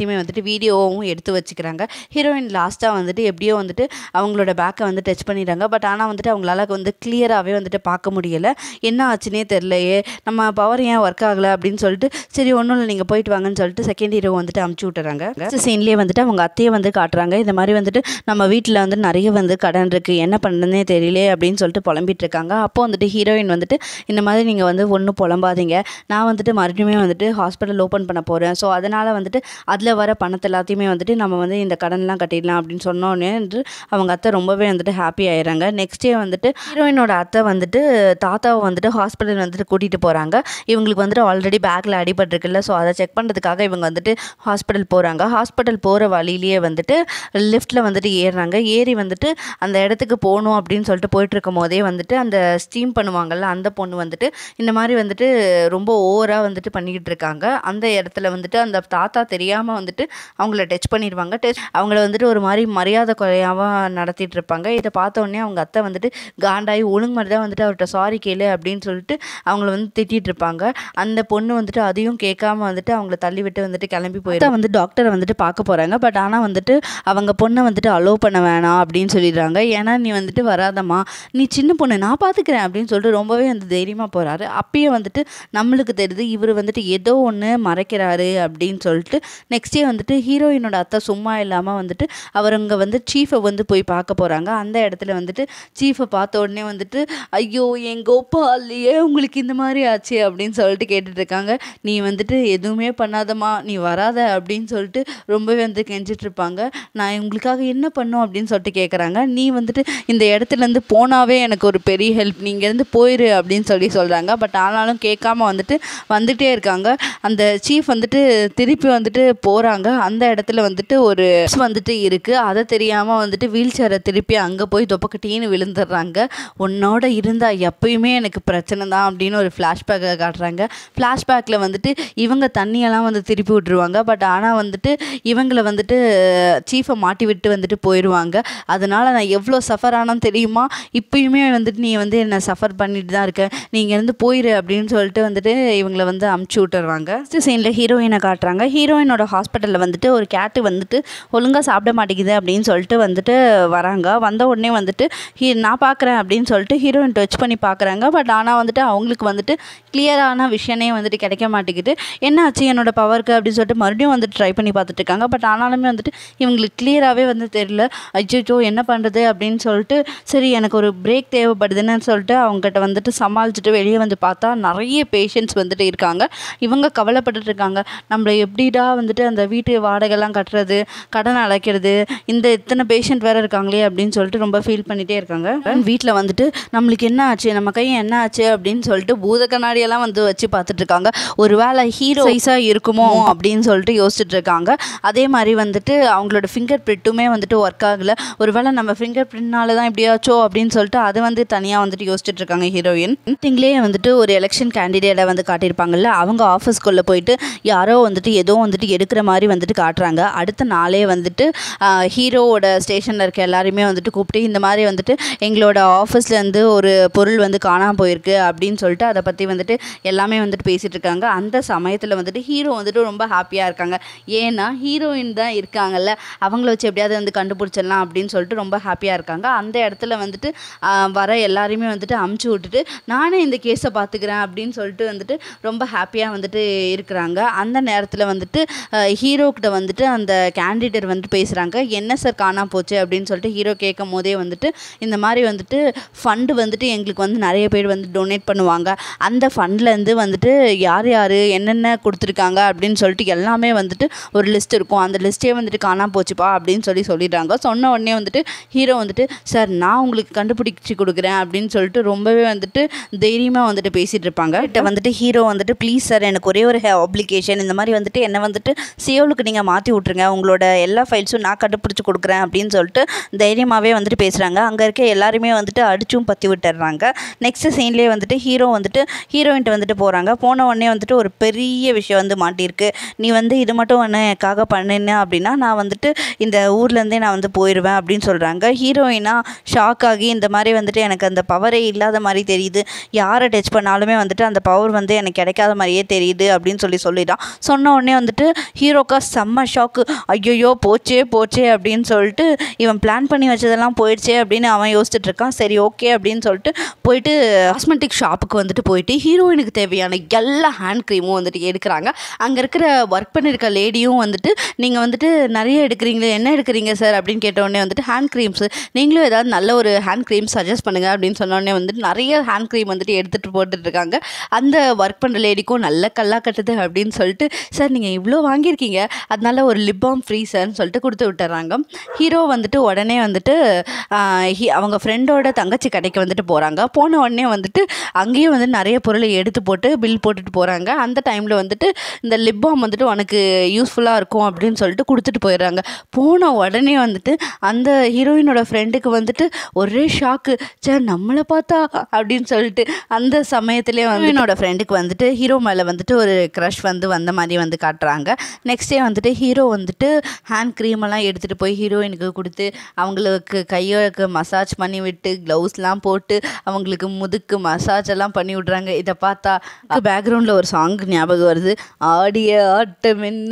எல்லாத்தையுமே வந்துட்டு வீடியோவும் எடுத்து வச்சுக்கிறாங்க ஹீரோயின் லாஸ்ட்டாக வந்துட்டு எப்படியோ வந்துட்டு அவங்களோட பேக்கை வந்து டச் பண்ணிடுறாங்க பட் ஆனால் வந்துட்டு அவங்களால வந்து கிளியராகவே வந்துட்டு பார்க்க முடியலை என்ன ஆச்சுன்னே தெரிலையே நம்ம பவர் ஏன் ஒர்க் ஆகலை அப்படின்னு சொல்லிட்டு சரி ஒன்றும் இல்லை நீங்கள் போயிட்டு வாங்கன்னு சொல்லிட்டு செகண்ட் ஹீரோ வந்துட்டு அமுச்சு விட்டுறாங்க சீன்லேயே வந்துட்டு அவங்க அத்தையை வந்து காட்டுறாங்க இந்த மாதிரி வந்துட்டு நம்ம வீட்டில் வந்து நிறைய வந்து கடன் இருக்குது என்ன பண்ணுறதுனே தெரியல அப்படின்னு சொல்லிட்டு புலம்பிட்டு இருக்காங்க அப்போ வந்துட்டு ஹீரோயின் வந்துட்டு இந்த மாதிரி நீங்கள் வந்து ஒன்றும் புலம்பாதீங்க நான் வந்துட்டு மறுபடியுமே வந்துட்டு ஹாஸ்பிட்டல் ஓப்பன் பண்ண போகிறேன் ஸோ அதனால் வந்துட்டு அதில் வர பணத்தை எல்லாத்தையுமே வந்துட்டு நம்ம வந்து இந்த கடன்லாம் கட்டிடலாம் அப்படின்னு சொன்னோன்னே வந்து அவங்க அத்தை ரொம்பவே வந்துட்டு ஹாப்பி ஆயிடுறாங்க நெக்ஸ்ட் டே வந்துட்டு ஹீரோயினோட அத்தை வந்துட்டு தாத்தாவை வந்துட்டு ஹாஸ்பிட்டல் வந்துட்டு கூட்டிகிட்டு போகிறாங்க இவங்களுக்கு வந்துட்டு ஆல்ரெடி பேக்கில் அடிபட்டிருக்குல்ல ஸோ அதை செக் பண்ணுறதுக்காக இவங்க வந்துட்டு ஹாஸ்பிட்டல் போகிறாங்க ஹாஸ்பிட்டல் போகிற வழியிலேயே வந்துட்டு லிஃப்ட்டில் வந்துட்டு ஏறுறாங்க ஏறி வந்துட்டு அந்த இடத்துக்கு போகணும் அப்படின்னு சொல்லிட்டு போயிட்டு இருக்கும் போதே வந்துட்டு அந்த ஸ்டீம் பண்ணுவாங்கல்ல அந்த பொண்ணு வந்துட்டு இந்த மாதிரி வந்துட்டு ரொம்ப ஓவராக வந்துட்டு பண்ணிக்கிட்டு இருக்காங்க அந்த இடத்துல வந்துட்டு அந்த தாத்தா தெரியாமல் வந்துட்டு அவங்கள டச் பண்ணிடுவாங்க டச் அவங்கள வந்துட்டு ஒரு மாதிரி மரியாதை குறையாம நடத்திட்டு இருப்பாங்க இதை பார்த்த உடனே அவங்க அத்தை வந்துட்டு காண்டாயி ஒழுங்கு மாதிரி தான் வந்துட்டு அவர்கிட்ட சாரி கேளு அப்படின்னு சொல்லிட்டு அவங்கள வந்து திட்டிட்டு இருப்பாங்க அந்த பொண்ணு வந்துட்டு அதையும் கேட்காம வந்துட்டு அவங்கள தள்ளி விட்டு வந்துட்டு கிளம்பி போயிடும் வந்து டாக்டரை வந்துட்டு பார்க்க போகிறாங்க பட் ஆனால் வந்துட்டு அவங்க பொண்ணை வந்துட்டு அலோவ் பண்ண வேணாம் அப்படின்னு சொல்லிடுறாங்க ஏன்னா நீ வந்துட்டு வராதம்மா நீ சின்ன பொண்ணு நான் பார்த்துக்கிறேன் அப்படின்னு சொல்லிட்டு ரொம்பவே வந்து தைரியமாக போகிறாரு அப்பயே வந்துட்டு நம்மளுக்கு தெரியுது இவர் வந்துட்டு ஏதோ ஒன்று மறைக்கிறாரு அப்படின்னு சொல்லிட்டு நெக்ஸ்டே வந்துட்டு ஹீரோயினோட அத்தை சும்மா இல்லாமல் வந்துட்டு அவருங்க வந்து சீஃபை வந்து போய் பார்க்க போகிறாங்க அந்த இடத்துல வந்துட்டு சீஃபை பார்த்த உடனே வந்துட்டு ஐயோ என் கோபாலையே உங்களுக்கு இந்த மாதிரி ஆச்சு அப்படின்னு சொல்லிட்டு கேட்டுட்டு இருக்காங்க நீ வந்துட்டு எதுவுமே பண்ணாதம்மா நீ வராத அப்படின்னு சொல்லிட்டு ரொம்பவே வந்து கெஞ்சிட்டு இருப்பாங்க நான் உங்களுக்காக என்ன பண்ணும் அப்படின்னு சொல்லிட்டு கேட்குறாங்க நீ வந்துட்டு இந்த இடத்துலேருந்து போனாவே எனக்கு ஒரு பெரிய ஹெல்ப் நீ இங்கேருந்து போயிரு அப்படின்னு சொல்லி சொல்கிறாங்க பட் ஆனாலும் கேட்காம வந்துட்டு வந்துட்டே இருக்காங்க அந்த சீஃப் வந்துட்டு திருப்பி வந்துட்டு போகிறாங்க அந்த இடத்துல வந்துட்டு ஒரு steps வந்துட்டு இருக்குது அதை தெரியாமல் வந்துட்டு வீல் சேரை திருப்பி அங்கே போய் தொப்பக்கட்டின்னு விழுந்துடுறாங்க உன்னோட இருந்தால் எப்பயுமே எனக்கு பிரச்சனை தான் அப்படின்னு ஒரு ஃப்ளாஷ்பேக்கை காட்டுறாங்க ஃப்ளாஷ்பேக்கில் வந்துட்டு இவங்க தண்ணியெல்லாம் வந்து திருப்பி விட்டுருவாங்க பட் ஆனால் வந்துட்டு இவங்களை வந்துட்டு சீஃபை மாட்டி விட்டு வந்துட்டு போயிடுவாங்க அதனால் நான் எவ்வளோ சஃபர் ஆனேன்னு தெரியுமா இப்பயுமே வந்துட்டு நீ வந்து என்னை சஃபர் பண்ணிட்டு தான் இருக்க நீ இங்கேருந்து போயிரு அப்படின்னு சொல்லிட்டு வந்துட்டு இவங்களை வந்து அமுச்சு விட்டுருவாங்க ஃபஸ்ட்டு சீனில் ஹீரோயினை காட்டுறாங்க ஹீரோயினோட ஹாஸ்பிட்டலில் வந்துட்டு ஒரு கேட்டு வந்துட்டு ஒழுங்காக சாப்பிட மாட்டேங்குது அப்படின்னு சொல்லிட்டு வந்துட்டு வராங்க வந்த உடனே வந்துட்டு ஹீ நான் பார்க்குறேன் அப்படின்னு சொல்லிட்டு ஹீரோயின் டச் பண்ணி பார்க்குறாங்க பட் ஆனால் வந்துட்டு அவங்களுக்கு வந்துட்டு கிளியரான விஷயமே வந்துட்டு கிடைக்க மாட்டேங்குது என்ன ஆச்சு என்னோட பவருக்கு அப்படின்னு சொல்லிட்டு மறுபடியும் வந்துட்டு ட்ரை பண்ணி பார்த்துட்டு இருக்காங்க பட் ஆனாலுமே வந்துட்டு இவங்களுக்கு கிளியராகவே வந்து தெரியல அச்சோ என்ன பண்ணுறது அப்படின்னு சொல்லிட்டு சரி எனக்கு ஒரு பிரேக் தேவைப்படுதுன்னு சொல்லிட்டு அவங்ககிட்ட வந்துட்டு சமாளிச்சுட்டு வெளியே வந்து பார்த்தா நிறைய பேஷண்ட்ஸ் வந்துட்டு இருக்காங்க இவங்க கவலைப்பட்டுட்டு இருக்காங்க நம்மளை எப்படிடா வந்துட்டு அந்த வீட்டு வாடகைலாம் கட்டுறது கடன் அடைக்கிறது இந்த இத்தனை பேஷண்ட் வேறு இருக்காங்களே அப்படின்னு சொல்லிட்டு ரொம்ப ஃபீல் பண்ணிகிட்டே இருக்காங்க வீட்டில் வந்துட்டு நம்மளுக்கு என்ன ஆச்சு நம்ம கை என்ன ஆச்சு அப்படின்னு சொல்லிட்டு பூத கண்ணாடியெல்லாம் வந்து வச்சு பார்த்துட்டு இருக்காங்க ஒருவேளை ஹீரோ சைஸாக இருக்குமோ அப்படின்னு சொல்லிட்டு யோசிச்சுட்டு இருக்காங்க அதே மாதிரி வந்துட்டு அவங்களோட ஃபிங்கர் பிரிண்ட்டுமே வந்துட்டு ஒர்க் ஆகலை ஒருவேளை நம்ம ஃபிங்கர் பிரிண்ட்னால தான் இப்படியாச்சோ அப்படின்னு சொல்லிட்டு அதை வந்து தனியாக வந்துட்டு யோசிச்சுட்டு இருக்காங்க ஹீரோயின் திங்லேயே வந்துட்டு ஒரு எலெக்ஷன் கேண்டிடேட்டை வந்து காட்டியிருப்பாங்கல்ல அவங்க ஆஃபீஸ்க்குள்ளே போயிட்டு யாரோ வந்துட்டு ஏதோ வந்துட்டு எடுக்கிற மாதிரி வந்துட்டு காட்டுறாங்க அடுத்த நாளே வந்துட்டு ஆஹ், ஹீரோவோட ஸ்டேஷனில் இருக்க எல்லாருமே வந்துட்டு கூப்பிட்டு இந்த மாதிரி வந்துட்டு எங்களோட ஆஃபீஸ்லேருந்து ஒரு பொருள் வந்து காணாமல் போயிருக்கு அப்படின்னு சொல்லிட்டு அதை பற்றி வந்துட்டு எல்லாமே வந்துட்டு பேசிகிட்டு இருக்காங்க அந்த சமயத்தில் வந்துட்டு ஹீரோ வந்துட்டு ரொம்ப ஹாப்பியாக இருக்காங்க ஏன்னா ஹீரோயின் தான் இருக்காங்கல்ல அவங்கள வச்சு எப்படியாவது வந்து கண்டுபிடிச்சிடலாம் அப்படின்னு சொல்லிட்டு ரொம்ப ஹாப்பியாக இருக்காங்க அந்த இடத்துல வந்துட்டு ஆஹ், வர எல்லாரையுமே வந்துட்டு அமுச்சு விட்டுட்டு நானே இந்த கேஸை பார்த்துக்கிறேன் அப்படின்னு சொல்லிட்டு வந்துட்டு ரொம்ப ஹாப்பியாக வந்துட்டு இருக்கிறாங்க அந்த நேரத்தில் வந்துட்டு ஹீரோ கிட்ட வந்துட்டு அந்த கேண்டிடேட் வந்துட்டு பேசுகிறாங்க என்ன சார் காணாம போச்சு அப்படின்னு சொல்லிட்டு ஹீரோ கேட்கும் போதே வந்துட்டு இந்த மாதிரி வந்துட்டு ஃபண்டு வந்துட்டு எங்களுக்கு வந்து நிறைய பேர் வந்து டொனேட் பண்ணுவாங்க அந்த ஃபண்ட்லேருந்து வந்துட்டு யார் யார் என்னென்ன கொடுத்துருக்காங்க அப்படின்னு சொல்லிட்டு எல்லாமே வந்துட்டு ஒரு லிஸ்ட் இருக்கும் அந்த லிஸ்ட்டே வந்துட்டு காணாம போச்சுப்பா அப்படின்னு சொல்லி சொல்லிடுறாங்க சொன்ன உடனே வந்துட்டு ஹீரோ வந்துட்டு சார் நான் உங்களுக்கு கண்டுபிடிச்சி கொடுக்குறேன் அப்படின்னு சொல்லிட்டு ரொம்பவே வந்துட்டு தைரியமாக வந்துட்டு பேசிகிட்டு இருப்பாங்க கிட்ட வந்துட்டு ஹீரோ வந்துட்டு ப்ளீஸ் சார் எனக்கு ஒரே ஒரு அப்ளிகேஷன் இந்த மாதிரி வந்துட்டு என்னை வந்துட்டு சியோலுக்கு நீங்கள் மாற்றி விட்ருங்க உங்களோட எல்லா ஃபைல்ஸும் நான் கண்டுபிடிச்சி கொடுக்குறேன் அப்படின்னு சொல்லிட்டு தைரியமாகவே வந்துட்டு பேசுகிறாங்க அங்கே இருக்க எல்லாருமே வந்துட்டு அடிச்சும் பற்றி விட்டுறாங்க நெக்ஸ்ட் சீன்லேயே வந்துட்டு ஹீரோ வந்துட்டு ஹீரோயின்ட்டு வந்துட்டு போகிறாங்க போன உடனே வந்துட்டு ஒரு பெரிய விஷயம் வந்து மாட்டியிருக்கு நீ வந்து இது மட்டும் ஒன்று எனக்காக பண்ணின அப்படின்னா நான் வந்துட்டு இந்த ஊர்லேருந்தே நான் வந்து போயிடுவேன் அப்படின்னு சொல்கிறாங்க ஹீரோயினா ஷாக் ஆகி இந்த மாதிரி வந்துட்டு எனக்கு அந்த பவரே இல்லாத மாதிரி தெரியுது யாரை டச் பண்ணாலுமே வந்துட்டு அந்த பவர் வந்து எனக்கு கிடைக்காத மாதிரியே தெரியுது அப்படின்னு சொல்லி சொல்லிட்டான் சொன்ன உடனே வந்துட்டு ஹீரோ ஹீரோக்கா செம்ம ஷாக்கு ஐயோ போச்சே போச்சே அப்படின்னு சொல்லிட்டு இவன் பிளான் பண்ணி வச்சதெல்லாம் போயிடுச்சே அப்படின்னு அவன் யோசிச்சுட்டு இருக்கான் சரி ஓகே அப்படின்னு சொல்லிட்டு போயிட்டு காஸ்மெட்டிக் ஷாப்புக்கு வந்துட்டு போயிட்டு ஹீரோயினுக்கு தேவையான எல்லா ஹேண்ட் க்ரீமும் வந்துட்டு எடுக்கிறாங்க அங்கே இருக்கிற ஒர்க் பண்ணியிருக்க லேடியும் வந்துட்டு நீங்கள் வந்துட்டு நிறைய எடுக்கிறீங்களே என்ன எடுக்கிறீங்க சார் அப்படின்னு கேட்டோடனே வந்துட்டு ஹேண்ட் க்ரீம்ஸ் நீங்களும் ஏதாவது நல்ல ஒரு ஹேண்ட் க்ரீம் சஜஸ்ட் பண்ணுங்கள் அப்படின்னு சொன்னோடனே வந்துட்டு நிறைய ஹேண்ட் க்ரீம் வந்துட்டு எடுத்துகிட்டு போட்டுட்டு இருக்காங்க அந்த ஒர்க் பண்ணுற லேடிக்கும் நல்ல கல்லா கட்டுது அப்படின்னு சொல்லிட்டு சார் நீங்கள் இவ்வளோ வாங்கியிருக்கீங்க அதனால ஒரு லிப் பாம் ஃப்ரீ சார்னு சொல்லிட்டு கொடுத்து விட்டுறாங்க ஹீரோ வந்துட்டு உடனே வந்துட்டு ஆஹ், ஹி- அவங்க ஃப்ரெண்டோட தங்கச்சி கடைக்கு வந்துட்டு போகிறாங்க போன உடனே வந்துட்டு அங்கேயும் வந்து நிறைய பொருளை எடுத்து போட்டு பில் போட்டுட்டு போகிறாங்க அந்த டைமில் வந்துட்டு இந்த லிப் பாம் வந்துட்டு உனக்கு யூஸ்ஃபுல்லாக இருக்கும் அப்படின்னு சொல்லிட்டு கொடுத்துட்டு போயிடுறாங்க போன உடனே வந்துட்டு அந்த ஹீரோயினோட ஃப்ரெண்டுக்கு வந்துட்டு ஒரே ஷாக்கு சே நம்மளை பார்த்தா அப்படின்னு சொல்லிட்டு அந்த சமயத்திலே வந்து என்னோட ஃப்ரெண்டுக்கு வந்துட்டு ஹீரோ மேலே வந்துட்டு ஒரு க்ரஷ் வந்து வந்த மாதிரி வந்து காட்டுறாங்க நெக்ஸ்ட் டே வந்துட்டு ஹீரோ வந்துட்டு ஹேண்ட் க்ரீம் எல்லாம் எடுத்துகிட்டு போய் ஹீரோயினுக்கு கொடுத்து அவங்களுக்கு கையோக்கு மசாஜ் பண்ணி விட்டு க்ளவுஸ்லாம் போட்டு அவங்களுக்கு முதுக்கு மசாஜ் எல்லாம் பண்ணி விட்றாங்க இதை பார்த்தா பேக்ரவுண்டில் ஒரு சாங் ஞாபகம் வருது ஆடிய ஆட்டம் என்ன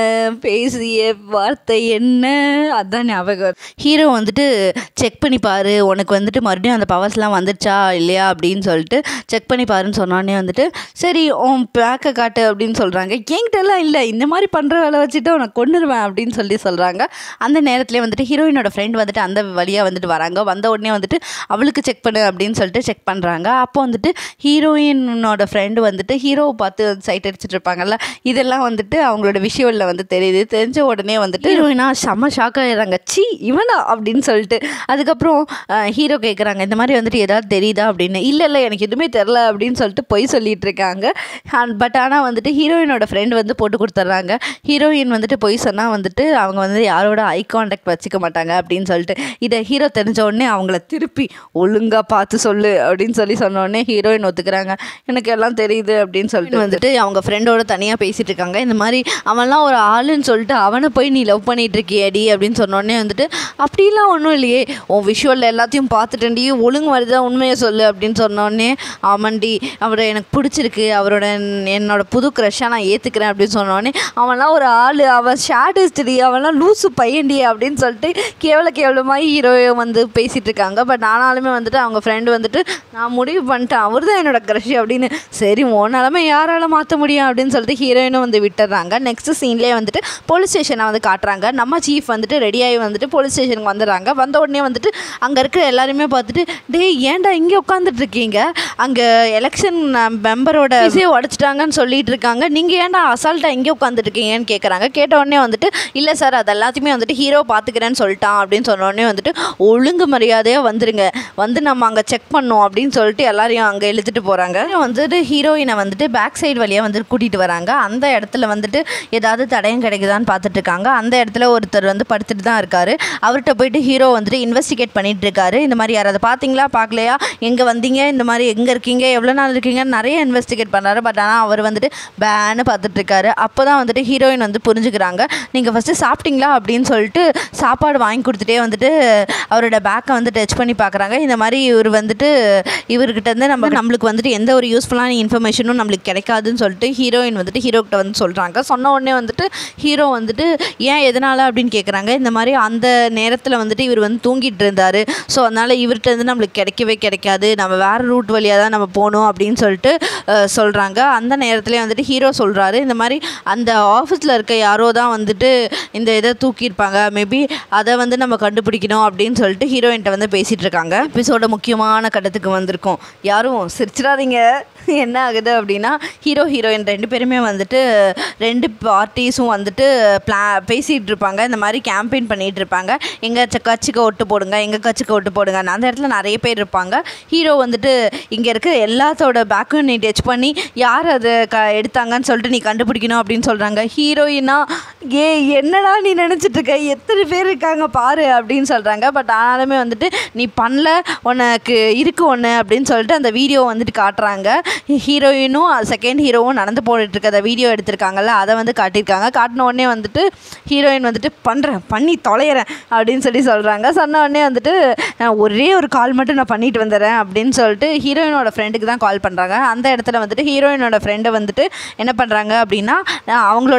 பேசிய வார்த்தை என்ன அதான் ஞாபகம் ஹீரோ வந்துட்டு செக் பண்ணி பாரு உனக்கு வந்துட்டு மறுபடியும் அந்த பவர்ஸ்லாம் வந்துடுச்சா இல்லையா அப்படின்னு சொல்லிட்டு செக் பண்ணி பாருன்னு சொன்னோடனே வந்துட்டு சரி உன் பேக்கை காட்டு அப்படின்னு சொல்கிறாங்க என்கிட்டலாம் இல்லை இந்த மாதிரி பண்ணுற வேலை வச்சுட்டு உனக்கு கொண்டுருவேன் அப்படின்னு சொல்லி சொல்கிறாங்க அந்த நேரத்துலேயே வந்துட்டு ஹீரோயினோட ஃப்ரெண்ட் வந்துட்டு அந்த வழியாக வந்துட்டு வராங்க வந்த உடனே வந்துட்டு அவளுக்கு செக் பண்ணு அப்படின்னு சொல்லிட்டு செக் பண்ணுறாங்க அப்போ வந்துட்டு ஹீரோயினோட ஃப்ரெண்டு வந்துட்டு ஹீரோவை பார்த்து சைட் அடிச்சிட்டு இருப்பாங்கல்ல இதெல்லாம் வந்துட்டு அவங்களோட விஷுவலில் வந்து தெரியுது தெரிஞ்ச உடனே வந்துட்டு ஹீரோயினா செம்ம ஷாக் ஆயிடுறாங்க சி இவனா அப்படின்னு சொல்லிட்டு அதுக்கப்புறம் ஹீரோ கேட்குறாங்க இந்த மாதிரி வந்துட்டு ஏதாவது தெரியுதா அப்படின்னு இல்லை இல்லை எனக்கு எதுவுமே தெரில அப்படின்னு சொல்லிட்டு பொய் சொல்லிட்டு இருக்காங்க பட் ஆனால் வந்துட்டு ஹீரோயினோட ஃப்ரெண்ட் வந்து போட்டு கொடுத்துட்றாங்க ஹீரோயின் வந்துட்டு பொய் சொன்னால் வந்துட்டு அவங்க வந்து யாரோட ஐ கான்டாக்ட் வச்சுக்க மாட்டாங்க அப்படின்னு சொல்லிட்டு இதை ஹீரோ தெரிஞ்ச உடனே அவங்கள திருப்பி ஒழுங்காக பார்த்து சொல்லு அப்படின்னு சொல்லி சொன்ன உடனே ஹீரோயின் ஒத்துக்கிறாங்க எனக்கு எல்லாம் தெரியுது அப்படின்னு சொல்லிட்டு வந்துட்டு அவங்க ஃப்ரெண்டோட தனியாக பேசிட்டு இருக்காங்க இந்த மாதிரி அவன்லாம் ஒரு ஆளுன்னு சொல்லிட்டு அவனை போய் நீ லவ் பண்ணிட்டு இருக்கியேடி அப்படின்னு சொன்ன உடனே வந்துட்டு அப்படிலாம் ஒன்றும் இல்லையே உன் விஷுவலில் எல்லாத்தையும் பார்த்துட்டேன்டி ஒழுங்கு வருதான் உண்மையை சொல்லு அப்படின்னு சொன்ன உடனே ஆமாண்டி அவரை எனக்கு பிடிச்சிருக்கு அவரோட என்னோட புது க்ரஷ்ஷாக நான் ஏற்றுக்கிறேன் அப்படின்னு சொன்ன உடனே அவன்லாம் ஒரு ஆள் அவன் ஷாடிஸ்டி அவன்லாம் லூசு பையன்டி அப்படின்னு சொல்லிட்டு கேவல கேவலமாக ஹீரோயை வந்து பேசிகிட்டு இருக்காங்க பட் ஆனாலுமே வந்துட்டு அவங்க ஃப்ரெண்டு வந்துட்டு நான் முடிவு பண்ணிட்டேன் அவர் தான் என்னோட க்ரஷ் அப்படின்னு சரி உன் நிலமை யாரால மாற்ற முடியும் அப்படின்னு சொல்லிட்டு ஹீரோயினும் வந்து விட்டுறாங்க நெக்ஸ்ட் சீன்லேயே வந்துட்டு போலீஸ் ஸ்டேஷனை வந்து காட்டுறாங்க நம்ம சீஃப் வந்துட்டு ரெடியாகி வந்துட்டு போலீஸ் ஸ்டேஷனுக்கு வந்துடுறாங்க வந்த உடனே வந்துட்டு அங்கே இருக்கிற எல்லாருமே பார்த்துட்டு டேய் ஏன்டா இங்கே உட்காந்துட்டு இருக்கீங்க அங்கே எலெக்ஷன் மெம்பரோட விசையை உடச்சிட்டாங்கன்னு சொல்லிட்டு இருக்காங்க நீங்கள் ஏன்டா அசால்ட்டாக இங்கே உட்காந்துட்டு இருக்கீங்கன்னு கேட்குறாங்க கேட்ட உடனே வந்துட்டு இல்லை சார் அது எல்லாத்தையுமே வந்துட்டு ஹீரோ பார்த்துக்கிறேன்னு சொல்லிட்டான் அப்படின்னு சொன்ன உடனே வந்துட்டு ஒழுங்கு மரியாதையாக வந்துருங்க வந்து நம்ம அங்கே செக் பண்ணோம் அப்படின்னு சொல்லிட்டு எல்லாரையும் அங்கே இழுத்துட்டு போகிறாங்க வந்துட்டு ஹீரோயினை வந்துட்டு பேக் சைடு வழியாக வந்துட்டு கூட்டிகிட்டு வராங்க அந்த இடத்துல வந்துட்டு ஏதாவது தடயம் கிடைக்குதான்னு பார்த்துட்டு இருக்காங்க அந்த இடத்துல ஒருத்தர் வந்து படுத்துட்டு தான் இருக்காரு அவர்கிட்ட போயிட்டு ஹீரோ வந்துட்டு இன்வெஸ்டிகேட் பண்ணிட்டு இருக்காரு இந்த மாதிரி யாராவது பார்த்தீங்களா பார்க்கலையா எங்கே வந்தீங்க இந்த மாதிரி எங்கே இருக்கீங்க எவ்வளோ நாள் இருக்கீங்கன்னு நிறைய இன்வெஸ்டிகேட் பண்ணுறாரு பட் ஆனால் அவர் வந்துட்டு பேன்னு பார்த்துட்டு இருக்காரு அப்போ தான் வந்துட்டு ஹீரோயின் வந்து புரிஞ்சுக்கிறாங்க நீங்கள் ஃபஸ்ட்டு சாப்பிட்டீங்களா அப்படின்னு சொல்லிட்டு சாப்பாடு வாங்கி கொடுத்துட்டே வந்துட்டு அவரோட பேக்கை வந்து டச் பண்ணி பார்க்குறாங்க இந்த மாதிரி இவர் வந்துட்டு இவர்கிட்ட இருந்து நம்ம நம்மளுக்கு வந்துட்டு எந்த ஒரு யூஸ்ஃபுல்லான இன்ஃபர்மேஷனும் நம்மளுக்கு கிடைக்காதுன்னு சொல்லிட்டு ஹீரோயின் வந்துட்டு ஹீரோக்கிட்ட வந்து சொல்கிறாங்க சொன்ன உடனே வந்துட்டு ஹீரோ வந்துட்டு ஏன் எதனால் அப்படின்னு கேட்குறாங்க இந்த மாதிரி அந்த நேரத்தில் வந்துட்டு இவர் வந்து தூங்கிட்டு இருந்தார் ஸோ அதனால் இவர்கிட்ட இருந்து நம்மளுக்கு கிடைக்கவே கிடைக்காது நம்ம வேறு ரூட் வழியாக தான் நம்ம போகணும் அப்படின்னு சொல்லிட்டு சொல்கிறாங்க அந்த நேரத்துலேயே வந்துட்டு ஹீரோ சொல்கிறாரு இந்த மாதிரி அந்த ஆஃபீஸில் இருக்க யாரோ தான் வந்துட்டு இந்த இதை தூக்கியிருப்பாங்க மேபி அதை வந்து நம்ம கண்டுபிடிக்கணும் அப்படின்னு சொல்லிட்டு ஹீரோயின்ட்ட வந்து பேசிகிட்டு இருக்காங்க எபிசோட முக்கியமான கட்டத்துக்கு வந்திருக்கோம் யாரும் சிரிச்சிடாதீங்க என்ன ஆகுது அப்படின்னா ஹீரோ ஹீரோயின் ரெண்டு பேருமே வந்துட்டு ரெண்டு பார்ட்டிஸும் வந்துட்டு பிளா பேசிகிட்டு இருப்பாங்க இந்த மாதிரி கேம்பெயின் பண்ணிகிட்டு இருப்பாங்க எங்கள் கட்சிக்கு ஒட்டு போடுங்க எங்கள் கட்சிக்கு ஒட்டு போடுங்க அந்த இடத்துல நிறைய பேர் இருப்பாங்க ஹீரோ வந்துட்டு இங்கே இருக்க எல்லாத்தோட பேக்கும் நீ டச் பண்ணி யார் அதை க எடுத்தாங்கன்னு சொல்லிட்டு நீ கண்டுபிடிக்கணும் அப்படின்னு சொல்கிறாங்க ஹீரோயினா ஏ என்னடா நீ நினச்சிட்டு இருக்க எத்தனை பேர் இருக்காங்க பாரு அப்படின்னு சொல்கிறாங்க பட் ஆனாலுமே வந்துட்டு நீ பண்ணல உனக்கு இருக்கு ஒன்று அப்படின்னு சொல்லிட்டு அந்த வீடியோ வந்துட்டு காட்டுறாங்க ஹீரோயினும் செகண்ட் ஹீரோவும் நடந்து போட்டுட்டு இருக்க வீடியோ எடுத்திருக்காங்கல்ல அதை வந்து காட்டியிருக்காங்க காட்டின உடனே வந்துட்டு ஹீரோயின் வந்துட்டு பண்ணுறேன் பண்ணி தொலைகிறேன் அப்படின்னு சொல்லி சொல்கிறாங்க சொன்ன உடனே வந்துட்டு நான் ஒரே ஒரு கால் மட்டும் நான் பண்ணிட்டு வந்துடுறேன் அப்படின்னு சொல்லிட்டு ஹீரோயினோட ஃப்ரெண்டுக்கு தான் கால் பண்ணுறாங்க அந்த இடத்துல வந்துட்டு ஹீரோயினோட ஃப்ரெண்டை வந்துட்டு என்ன பண்ணுறாங்க அப்படின்னா அஹ் அவங்களோட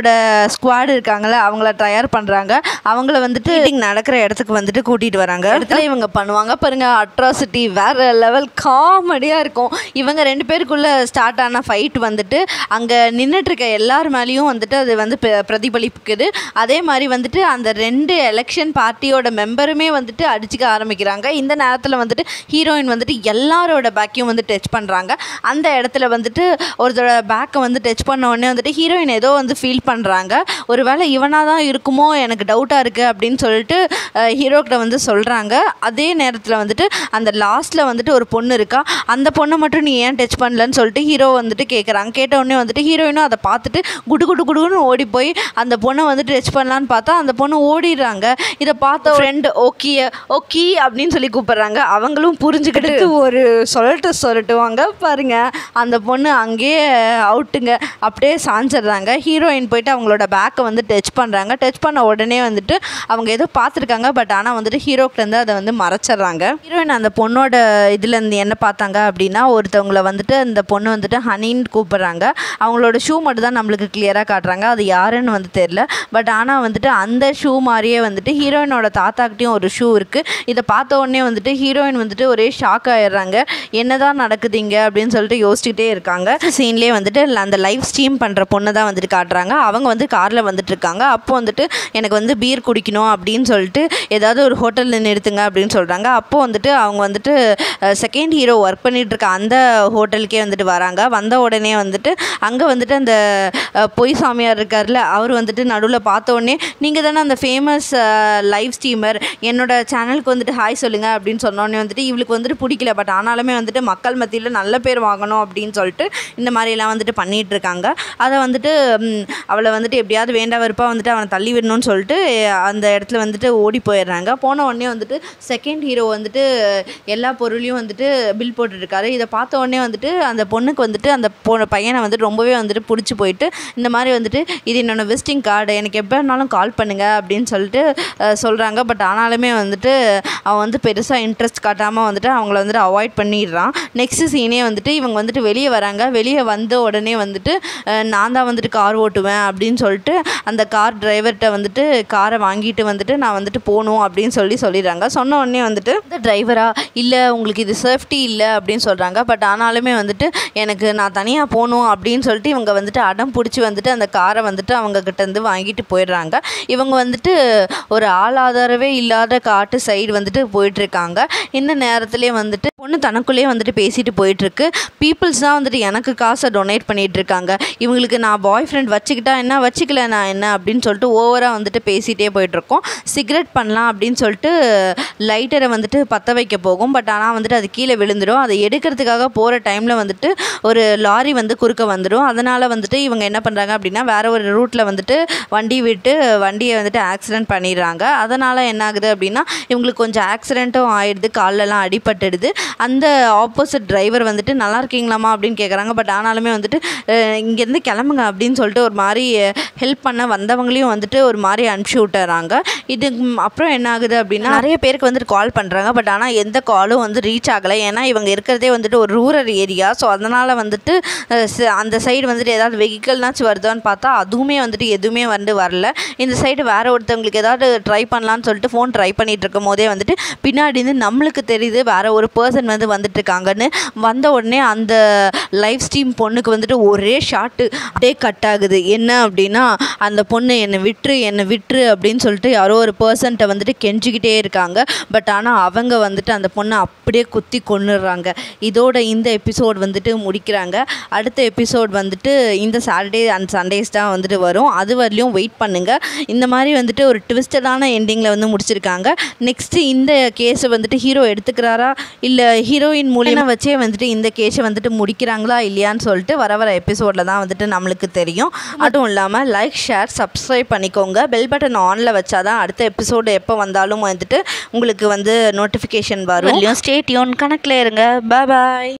ஹீரோயினோட ஸ்குவாட் இருக்காங்கல்ல அவங்கள தயார் பண்ணுறாங்க அவங்கள வந்துட்டு மீட்டிங் நடக்கிற இடத்துக்கு வந்துட்டு கூட்டிகிட்டு வராங்க இடத்துல இவங்க பண்ணுவாங்க பாருங்க அட்ராசிட்டி வேற லெவல் காமெடியாக இருக்கும் இவங்க ரெண்டு பேருக்குள்ள ஸ்டார்ட் ஆன ஃபைட் வந்துட்டு அங்கே நின்றுட்டு இருக்க எல்லார் மேலேயும் வந்துட்டு அது வந்து பிர- பிரதிபலிக்குது அதே மாதிரி வந்துட்டு அந்த ரெண்டு எலெக்ஷன் பார்ட்டியோட மெம்பருமே வந்துட்டு அடிச்சுக்க ஆரம்பிக்கிறாங்க இந்த நேரத்தில் வந்துட்டு ஹீரோயின் வந்துட்டு எல்லாரோட பேக்கையும் வந்து டச் பண்ணுறாங்க அந்த இடத்துல வந்துட்டு ஒருத்தரோட பேக்கை வந்து டச் பண்ண உடனே வந்துட்டு ஹீரோயின் ஏதோ வந்து ஃபீல் பண்ணுறாங்க ஒருவேளை இவனாக தான் இருக்குமோ எனக்கு டவுட்டாக இருக்குது அப்படின்னு சொல்லிட்டு ஹீரோக்கிட்ட வந்து சொல்கிறாங்க அதே நேரத்தில் வந்துட்டு அந்த லாஸ்ட்டில் வந்துட்டு ஒரு பொண்ணு இருக்கா அந்த பொண்ணை மட்டும் நீ ஏன் டச் பண்ணலன்னு சொல்லிட்டு ஹீரோ வந்துட்டு கேட்குறாங்க கேட்ட உடனே வந்துட்டு ஹீரோயினும் அதை பார்த்துட்டு குடு குடு குடுன்னு ஓடி போய் அந்த பொண்ணை வந்துட்டு டச் பண்ணலான்னு பார்த்தா அந்த பொண்ணு ஓடிடுறாங்க இதை பார்த்த ஃப்ரெண்டு ஓகே ஓகே அப்படின்னு சொல்லி கூப்பிடுறாங்க அவங்களும் புரிஞ்சுக்கிட்டு ஒரு சொல்லட்டு சொல்லட்டுவாங்க பாருங்க அந்த பொண்ணு அங்கேயே அவுட்டுங்க அப்படியே சாஞ்சிடுறாங்க ஹீரோயின் போயிட்டு அவங்களோட பேக்கை வந்து டச் பண்ணுறாங்க டச் பண்ண உடனே வந்துட்டு அவங்க ஏதோ பார்த்துருக்காங்க பட் ஆனால் வந்துட்டு ஹீரோக்கிலேருந்து அதை வந்து மறைச்சிடுறாங்க ஹீரோயின் அந்த பொண்ணோட இதுலேருந்து என்ன பார்த்தாங்க அப்படின்னா ஒருத்தவங்கள வந்துட்டு அந்த பொண்ணு வந்துட்டு ஹனின்னு கூப்பிடுறாங்க அவங்களோட ஷூ மட்டும் தான் நம்மளுக்கு கிளியராக காட்டுறாங்க அது யாருன்னு வந்து தெரில பட் ஆனால் வந்துட்டு அந்த ஷூ மாதிரியே வந்துட்டு ஹீரோயினோட தாத்தாக்கிட்டையும் ஒரு ஷூ இருக்குது இதை பார்த்த உடனே வந்துட்டு ஹீரோயின் வந்துட்டு ஒரே ஷாக் ஆயிடுறாங்க என்னதான் நடக்குது இங்க அப்படின்னு சொல்லிட்டு யோசிச்சுட்டே இருக்காங்க சீன்லேயே வந்துட்டு அந்த லைவ் ஸ்ட்ரீம் பண்ணுற பொண்ணை தான் வந்துட்டு காட்டுறாங்க அவங்க வந்து காரில் வந்துட்டு இருக்காங்க அப்போ வந்துட்டு எனக்கு வந்து பீர் குடிக்கணும் அப்படின்னு சொல்லிட்டு ஏதாவது ஒரு ஹோட்டலில் நிறுத்துங்க அப்படின்னு சொல்கிறாங்க அப்போ வந்துட்டு அவங்க வந்துட்டு செகண்ட் ஹீரோ ஒர்க் பண்ணிட்டு இருக்க அந்த ஹோட்டலுக்கே வந்துட்டு வராங்க வந்த உடனே வந்துட்டு அங்கே வந்துட்டு அந்த அஹ், பொய் சாமியார் இருக்கார்ல அவர் வந்துட்டு நடுவில் பார்த்த உடனே நீங்கள் தானே அந்த ஃபேமஸ் லைவ் ஸ்ட்ரீமர் என்னோட சேனலுக்கு வந்துட்டு ஹாய் சொல்லுங்கள் அப்படின்னு சொன்னோடனே வந்துட்டு இவளுக்கு வந்துட்டு பிடிக்கல பட் ஆனாலுமே வந்துட்டு மக்கள் மத்தியில் நல்ல பேர் வாங்கணும் அப்படின்னு சொல்லிட்டு இந்த மாதிரிலாம் வந்துட்டு பண்ணிட்டு இருக்காங்க அதை வந்துட்டு ம், அவளை வந்துட்டு எப்படியாவது வேண்டா வெறுப்பாக வந்துட்டு அவனை தள்ளி விடணும்னு சொல்லிட்டு அந்த இடத்துல வந்துட்டு ஓடி போயிடுறாங்க போன உடனே வந்துட்டு செகண்ட் ஹீரோ வந்துட்டு எல்லா பொருளையும் வந்துட்டு பில் போட்டுருக்காரு இதை பார்த்த உடனே வந்துட்டு அந்த பொண்ணுக்கு வந்துட்டு அந்த பொ பையனை வந்துட்டு ரொம்பவே வந்துட்டு பிடிச்சி போயிட்டு இந்த மாதிரி வந்துட்டு இது என்னோட விசிட்டிங் கார்டு எனக்கு எப்போ வேணாலும் கால் பண்ணுங்க அப்படின்னு சொல்லிட்டு சொல்கிறாங்க பட் ஆனாலுமே வந்துட்டு அவன் வந்து பெருசாக இன்ட்ரெஸ்ட் காட்டாமல் வந்துட்டு அவங்கள வந்துட்டு அவாய்ட் பண்ணிடுறான் நெக்ஸ்ட் சீனே வந்துட்டு இவங்க வந்துட்டு வெளியே வராங்க வெளியே வந்த உடனே வந்துட்டு அஹ், நான் தான் வந்துட்டு கார் ஓட்டுவேன் அப்படின்னு சொல்லிட்டு அந்த கார் டிரைவர்கிட்ட வந்துட்டு காரை வாங்கிட்டு வந்துட்டு நான் வந்துட்டு போகணும் அப்படின்னு சொல்லி சொல்லிடுறாங்க சொன்ன உடனே வந்துட்டு இந்த டிரைவரா இல்லை உங்களுக்கு இது சேஃப்டி இல்லை அப்படின்னு சொல்கிறாங்க பட் ஆனாலுமே வந்துட்டு எனக்கு நான் தனியாக போகணும் அப்படின்னு சொல்லிட்டு இவங்க வந்துட்டு அடம் பிடிச்சி வந்துட்டு அந்த காரை வந்துட்டு அவங்க கிட்ட இருந்து வாங்கிட்டு போயிடுறாங்க இவங்க வந்துட்டு ஒரு ஆளாதாரவே இல்லாத காட்டு சைடு வந்துட்டு போயிட்டுருக்காங்க இந்த நேரத்துலேயே வந்துட்டு பொண்ணு தனக்குள்ளேயே வந்துட்டு பேசிட்டு போயிட்டுருக்கு பீப்புள்ஸ் தான் வந்துட்டு எனக்கு காசை டொனேட் பண்ணிட்டு இருக்காங்க இவங்களுக்கு நான் பாய் ஃப்ரெண்ட் வச்சுக்கிட்டா என்ன வச்சுக்கல நான் என்ன அப்படின்னு சொல்லிட்டு ஓவராக வந்துட்டு பேசிகிட்டே போயிட்டுருக்கோம் சிகரெட் பண்ணலாம் அப்படின்னு சொல்லிட்டு லைட்டரை வந்துட்டு பற்ற வைக்க போகும் பட் ஆனால் வந்துட்டு அது கீழே விழுந்துடும் அதை எடுக்கிறதுக்காக போகிற டைமில் வந்துட்டு ஒரு லாரி வந்து குறுக்க வந்துடும் அதனால் வந்துட்டு இவங்க என்ன பண்ணுறாங்க அப்படின்னா வேற ஒரு ரூட்டில் வந்துட்டு வண்டி விட்டு வண்டியை வந்துட்டு ஆக்சிடென்ட் பண்ணிடுறாங்க அதனால் என்ன ஆகுது அப்படின்னா இவங்களுக்கு கொஞ்சம் ஆக்சிடென்ட்டும் ஆயிடுது கால்லலாம் அடிபட்டுடுது அந்த ஆப்போசிட் டிரைவர் வந்துட்டு நல்லா இருக்கீங்களாமா அப்படின்னு கேட்குறாங்க பட் ஆனாலுமே வந்துட்டு அஹ், இங்கேருந்து கிளம்புங்க அப்படின்னு சொல்லிட்டு ஒரு மாதிரி ஹெல்ப் பண்ண வந்தவங்களையும் வந்துட்டு ஒரு மாதிரி அனுப்பிச்சி விட்டுறாங்க இது ம், அப்புறம் என்ன ஆகுது அப்படின்னா நிறைய பேருக்கு வந்துட்டு கால் பண்ணுறாங்க பட் ஆனால் எந்த காலும் வந்து ரீச் ஆகலை ஏன்னா இவங்க இருக்கிறதே வந்துட்டு ஒரு ரூரல் ஏரியா ஸோ அதனால் வந்துட்டு அஹ், ச- அந்த சைடு வந்துட்டு ஏதாவது வெஹிக்கல்னாச்சும் வருதான்னு பார்த்தா அதுவுமே வந்துட்டு எதுவுமே வந்து வரல இந்த சைடு வேற ஒருத்தவங்களுக்கு ஏதாவது ட்ரை பண்ணலான்னு சொல்லிட்டு ஃபோன் ட்ரை பண்ணிட்டு இருக்கும் போதே வந்துட்டு பின்னாடி இருந்து நம்மளுக்கு தெரியுது வேற ஒரு பர்சன் வந்து வந்துட்டு இருக்காங்கன்னு வந்த உடனே அந்த லைவ் ஸ்ட்ரீம் பொண்ணுக்கு வந்துட்டு ஒரே ஷாட்டு அப்படியே கட் ஆகுது என்ன அப்படின்னா அந்த பொண்ணு என்னை விட்டுரு என்னை விட்டுரு அப்படின்னு சொல்லிட்டு யாரோ ஒரு பர்சன்ட்ட வந்துட்டு கெஞ்சிக்கிட்டே இருக்காங்க பட் ஆனால் அவங்க வந்துட்டு அந்த பொண்ணை அப்படியே குத்தி கொன்னுடுறாங்க இதோட இந்த எபிசோட் வந்துட்டு முடிக்கிறாங்க அடுத்த எபிசோட் வந்துட்டு இந்த சாட்டர்டே அண்ட் சண்டேஸ் தான் வந்துட்டு வரும் அது வரலையும் வெயிட் பண்ணுங்க இந்த மாதிரி வந்துட்டு ஒரு ட்விஸ்டடான எண்டிங்கில் வந்து முடிச்சிருக்காங்க நெக்ஸ்ட்டு இந்த கேஸை வந்துட்டு ஹீரோ எடுத்துக்கிறாரா இல்லை ஹீரோயின் மூலியமா வச்சே வந்துட்டு இந்த கேஸை வந்துட்டு முடிக்கிறாங்களா இல்லையான்னு சொல்லிட்டு வர வர எபிசோடில் தான் வந்துட்டு நம்மளுக்கு தெரியும் அதுவும் இல்லாமல் லைக் ஷேர் சப்ஸ்கிரைப் பண்ணிக்கோங்க பெல் பட்டன் ஆனில் வச்சாதான் அடுத்த எபிசோடு எப்போ வந்தாலும் வந்துட்டு உங்களுக்கு வந்து நோட்டிஃபிகேஷன் வரும் ஸ்டேட்யூன் கணக்கில் இருங்க பாய்